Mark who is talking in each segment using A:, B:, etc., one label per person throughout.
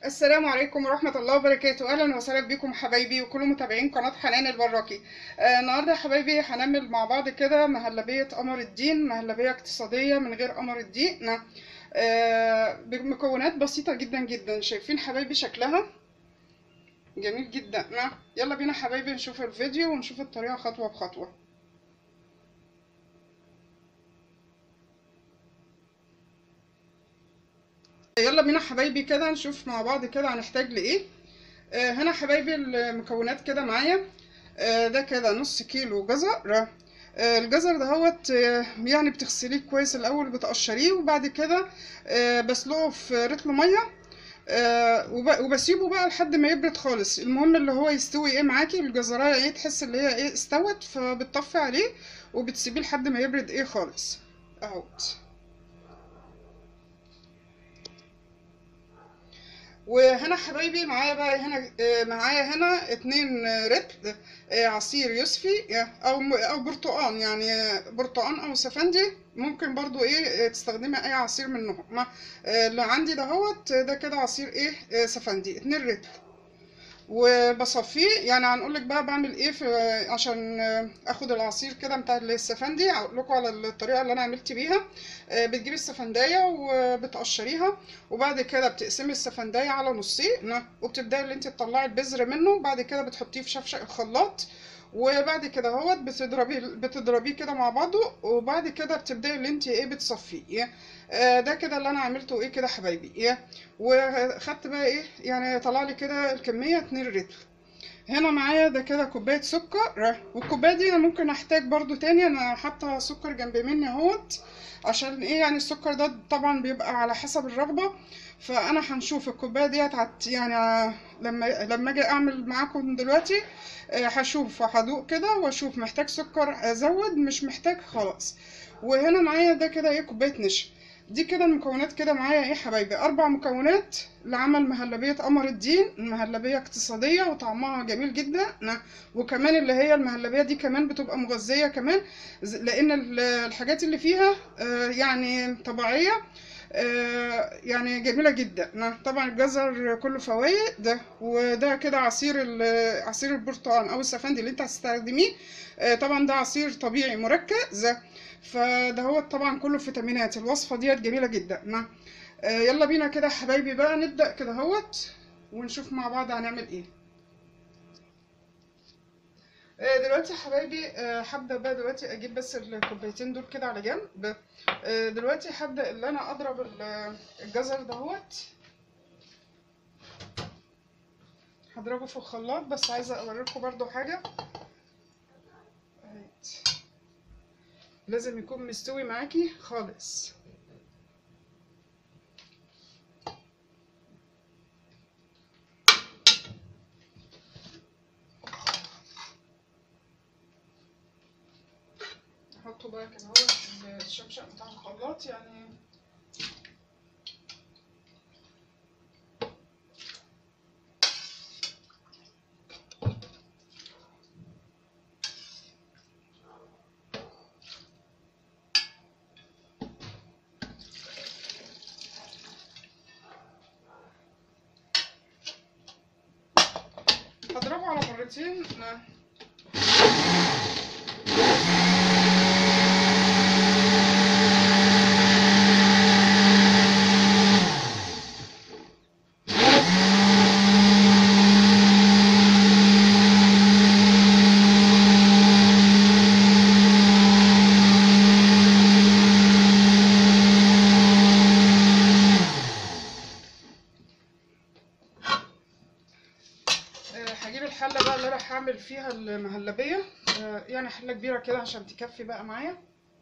A: السلام عليكم ورحمة الله وبركاته أهلا وسهلا بكم حبايبي وكل متابعين قناة حنان البراكي آه النهاردة يا حبايبي هنعمل مع بعض كده مهلبية قمر الدين مهلبية اقتصادية من غير قمر الدين آه بمكونات بسيطة جدا جدا شايفين حبايبي شكلها جميل جدا يلا بينا حبايبي نشوف الفيديو ونشوف الطريقة خطوة بخطوة يلا بينا حبايبي كده نشوف مع بعض كده هنحتاج لايه آه هنا حبايبي المكونات كده معايا آه ده كده نص كيلو جزر آه الجزر دهوت آه يعني بتغسليه كويس الاول بتقشريه وبعد كده آه بسلقه في رتل ميه آه وبسيبه بقى لحد ما يبرد خالص المهم اللي هو يستوي ايه معاكي الجزرايه ايه تحس اللي هي ايه استوت فبتطفي عليه وبتسيبيه لحد ما يبرد ايه خالص اهوت وهنا حبايبي معايا بقى هنا معايا هنا اتنين رتل عصير يوسفي او او برتقان يعني برتقان او سفندي ممكن برضو ايه تستخدمي اي عصير منهم اللي عندي دهوت ده كده عصير ايه سفندي اتنين رتل وبصفيه يعني هنقول لك بقى بعمل ايه في عشان اخد العصير كده بتاع السفندي هقول لكم على الطريقه اللي انا عملت بيها بتجيبي السفندايه وبتقشريها وبعد كده بتقسمي السفندايه على نصين وبتبداي اللي انت تطلعي البذر منه وبعد كده بتحطيه في شفشق الخلاط وبعد كده اهوت بتضربيه بتضربيه كده مع بعضه وبعد كده بتبداي اللي انت ايه بتصفيه ده كده اللي انا عملته ايه كده حبايبي وخدت بقى ايه يعني طلع لي كده الكميه 2 رتل هنا معايا ده كده كوبايه سكر والكوبايه دي انا ممكن احتاج برضو تاني انا حاطه سكر جنب مني اهوت عشان ايه يعني السكر ده طبعا بيبقى على حسب الرغبه فانا هنشوف الكوبايه ديت هت يعني لما لما اجي اعمل معاكم دلوقتي هشوف هدوق كده واشوف محتاج سكر ازود مش محتاج خلاص وهنا معايا ده كده ايه كوبايه نشا دي كده المكونات كده معايا ايه حبايبي اربع مكونات لعمل مهلبيه قمر الدين مهلبيه اقتصاديه وطعمها جميل جدا وكمان اللي هي المهلبيه دي كمان بتبقى مغذيه كمان لان الحاجات اللي فيها يعني طبيعيه يعني جميله جدا طبعا الجزر كله فوائد وده كده عصير عصير البرتقال او السفندي اللي انت هتستخدميه طبعا ده عصير طبيعي مركز فده هو طبعا كله فيتامينات الوصفه ديت جميله جدا يلا بينا كده حبايبي بقى نبدا كده اهوت ونشوف مع بعض هنعمل ايه دلوقتي يا حبايبي هبدا بقى دلوقتي اجيب بس الكوبايتين دول كده على جنب دلوقتي هبدا اللي انا اضرب الجزر دهوت هضربه في الخلاط بس عايزه اوريكم برضو حاجه لازم يكون مستوي معاكي خالص احطه بقى كده اهو في الشمشق بتاع الخلاط يعني هضربه على مرتين هجيب الحله بقى اللي انا هعمل فيها المهلبيه يعني حله كبيره كده عشان تكفي بقى معايا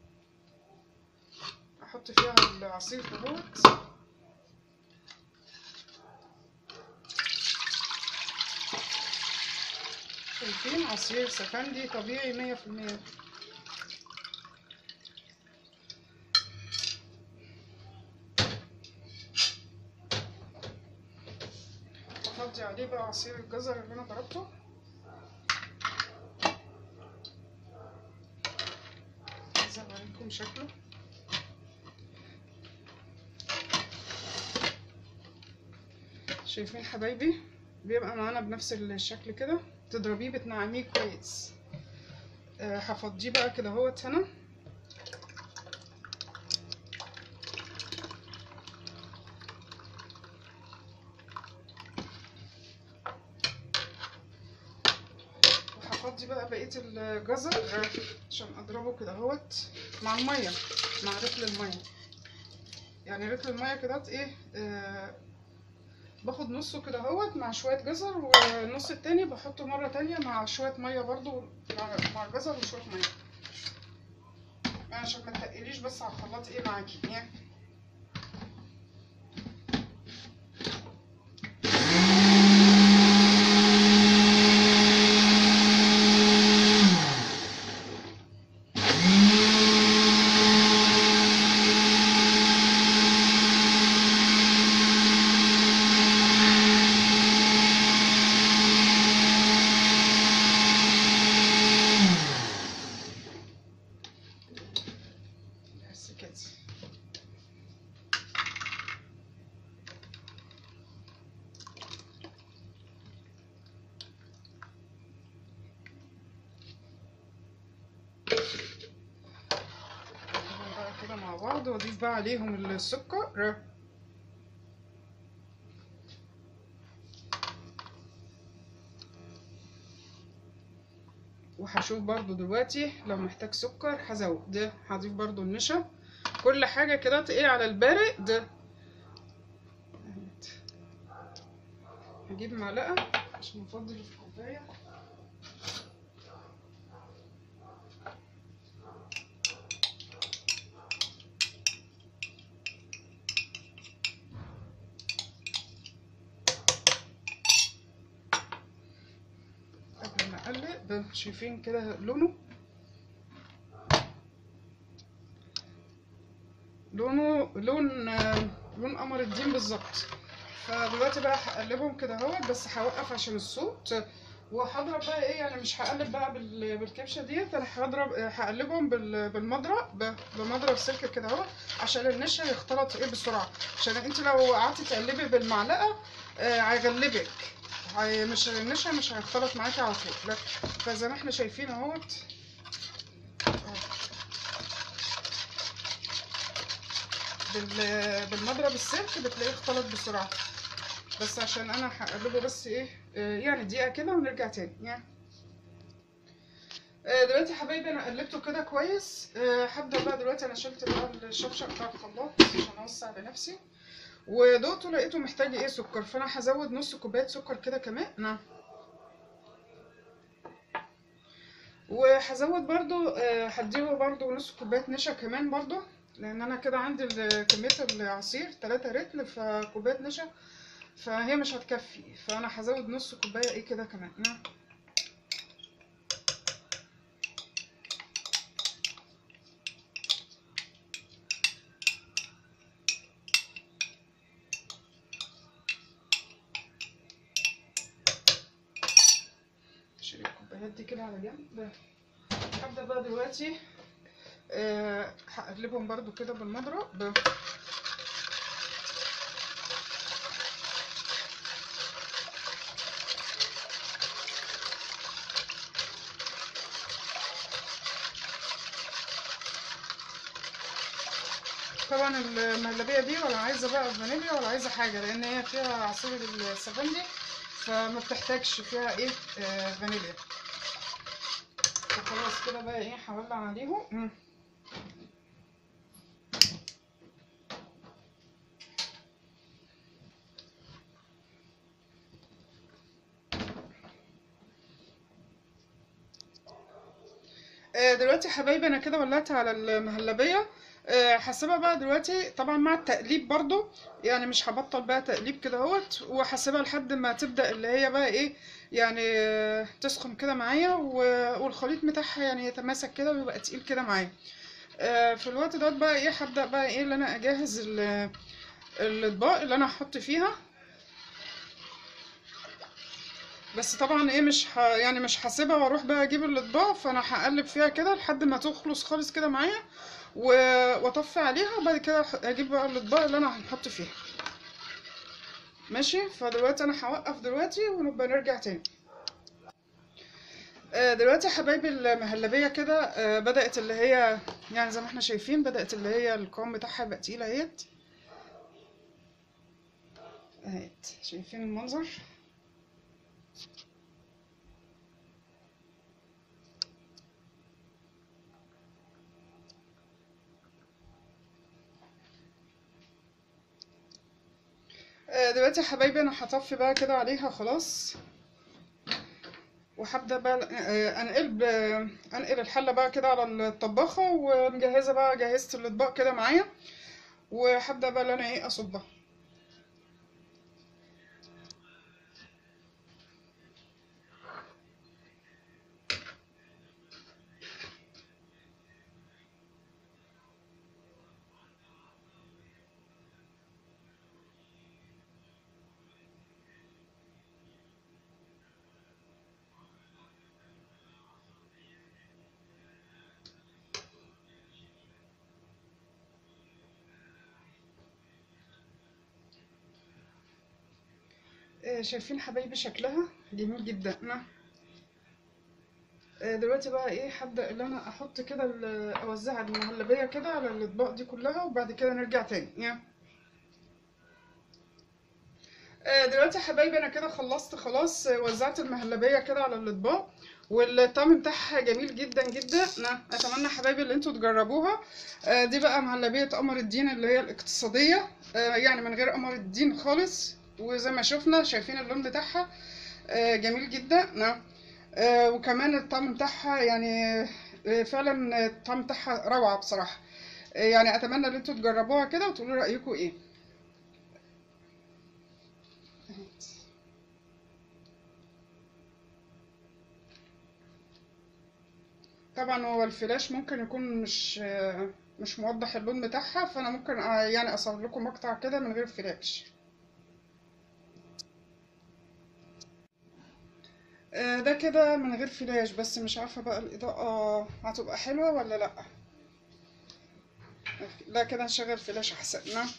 A: احط فيها العصير دهوت شايفين عصير سفندي طبيعي مية في المية افضي عليه بقى عصير الجزر اللي انا ضربته عايزه اوريكم شكله شايفين حبايبي بيبقى معانا بنفس الشكل كده تضربيه بتنعميه كويس آه، هفضيه بقى كده اهوت هنا وهفضي بقى بقية الجزر عشان اضربه كده اهوت مع المية مع رتل المية يعني رتل المية كده ايه آه باخد نصه كده اهوت مع شوية جزر والنص التاني بحطه مرة تانية مع شوية مية برضو مع مع الجزر وشوية مية يعني عشان ما تقليش بس على الخلاط ايه معاكي يعني بس كده نقلبهم بقى كده مع بعض واضيف بقى عليهم السكر وهشوف برضو دلوقتي لو محتاج سكر هزود ده هضيف برضو النشا كل حاجة كده ايه على البارد هجيب معلقة عشان افضل في الكوباية قبل ما اقلب شايفين كده لونه لونه لون آه، لون قمر الدين بالظبط فدلوقتي بقى هقلبهم كده اهوت بس هوقف عشان الصوت وهضرب بقى ايه يعني مش هقلب بقى بال- بالكبشه ديت انا هضرب آه، هقلبهم بال- بالمضرب ب- بمضرب سلك كده اهو عشان النشا يختلط ايه بسرعه عشان انت لو قعدتي تقلبي بالمعلقه آه، هيغلبك هي مش النشا مش هيختلط معاكي على طول لا فزي ما احنا شايفين اهوت بال- بالمضرب السلك بتلاقيه اختلط بسرعة بس عشان انا هقلبه بس ايه آه، يعني دقيقة كده ونرجع تاني يعني آه، دلوقتي يا حبايبي انا قلبته كده كويس آه، هبدأ بقى دلوقتي انا شلت بقى الشفشق بتاع الخلاط عشان اوسع بنفسي ودقته لقيته محتاج ايه سكر فانا هزود نص كوباية سكر كده كمان نعم وهزود برضو آه، هديله برضو نص كوباية نشا كمان برضو لان انا كده عندي ال- كمية العصير 3 رتل فكوباية نشا فهي مش هتكفي فانا هزود نص كوباية ايه كده كمان نعم. شيل الكوبايات دي كده على جنب هبدأ بقى دلوقتي آه، هقلبهم برضو كده بالمضرب طبعا المهلبية دي ولا عايزة بقى فانيليا ولا عايزة حاجة لأن هي فيها عصير السفندي فما بتحتاجش فيها ايه آه فانيليا فخلاص كده بقى ايه هولع عليهم مم. آه، دلوقتي يا حبايبي انا كده ولعت على المهلبيه آه، هسيبها بقى دلوقتي طبعا مع التقليب برضو يعني مش هبطل بقى تقليب كده اهوت وهسيبها لحد ما تبدا اللي هي بقى ايه يعني آه، تسخن كده معايا و- والخليط بتاعها يعني يتماسك كده ويبقى تقيل كده معايا آه، في الوقت دوت بقى ايه هبدا بقى ايه اللي انا اجهز ال- الاطباق اللي انا هحط فيها بس طبعا ايه مش ه... يعني مش هسيبها واروح بقى اجيب الاطباق فانا هقلب فيها كده لحد ما تخلص خالص كده معايا و... واطفي عليها وبعد كده أح- اجيب بقى الاطباق اللي انا هنحط فيها ماشي فدلوقتي انا هوقف دلوقتي ونبقى نرجع تاني آه، دلوقتي يا حبايبي المهلبية كده آه، بدأت اللي هي يعني زي ما احنا شايفين بدأت اللي هي القوام بتاعها بقى تقيل اهيت اهيت شايفين المنظر آه، دلوقتي يا حبايبي انا هطفي بقى كده عليها خلاص وهبدا بقى آه، انقل آه، انقل الحله بقى كده على الطباخه ومجهزه بقى جهزت الاطباق كده معايا وهبدا بقى اللي انا ايه اصبها آه، شايفين حبايبي شكلها جميل جدا نعم. آه، دلوقتي بقى ايه هبدا اللي انا احط كده ال- اوزع المهلبيه كده على الاطباق دي كلها وبعد كده نرجع تاني يا. آه، دلوقتي يا حبايبي انا كده خلصت خلاص آه، وزعت المهلبيه كده على الاطباق والطعم بتاعها جميل جدا جدا انا اتمنى حبايبي اللي انتوا تجربوها آه، دي بقى مهلبيه قمر الدين اللي هي الاقتصاديه آه، يعني من غير قمر الدين خالص وزي ما شفنا شايفين اللون بتاعها آه، جميل جدا نعم آه، وكمان الطعم بتاعها يعني آه، فعلا الطعم بتاعها روعة بصراحة آه، يعني أتمنى إن انتوا تجربوها كده وتقولوا رأيكم إيه طبعا هو الفلاش ممكن يكون مش آه، مش موضح اللون بتاعها فأنا ممكن آه، يعني أصور لكم مقطع كده من غير فلاش آه، ده كده من غير فلاش بس مش عارفة بقى الإضاءة هتبقى حلوة ولا لأ لا كده نشغل فلاش أحسن نعم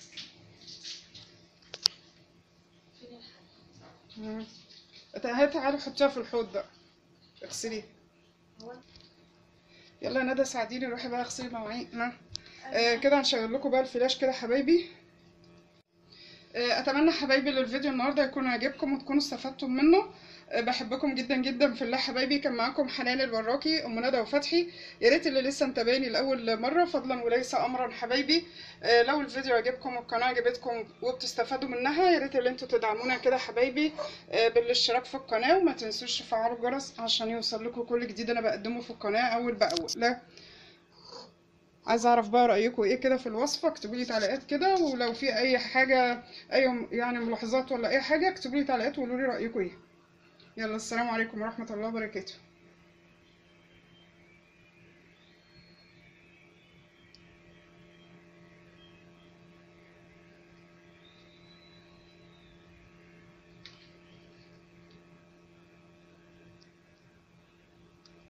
A: مم. هاتي تعالي حطيها في الحوض بقى اغسليها يلا يا ندى ساعديني روحي بقى اغسلي المواعين نعم آه كده هنشغل لكم بقى الفلاش كده حبايبي آه اتمنى حبايبي ان الفيديو النهارده يكون عجبكم وتكونوا استفدتم منه آه بحبكم جدا جدا في الله حبايبي كان معاكم حنان الوراكي ام ندى وفتحي يا ريت اللي لسه متابعني لاول مره فضلا وليس امرا حبايبي آه لو الفيديو عجبكم والقناه عجبتكم وبتستفادوا منها يا ريت اللي انتوا تدعمونا كده حبايبي آه بالاشتراك في القناه وما تنسوش تفعلوا الجرس عشان يوصل لكم كل جديد انا بقدمه في القناه اول باول لا عايزه اعرف بقى رايكم ايه كده في الوصفه اكتبوا لي تعليقات كده ولو في اي حاجه اي يعني ملاحظات ولا اي حاجه اكتبوا لي تعليقات وقولوا لي رايكم ايه يلا السلام عليكم ورحمه الله وبركاته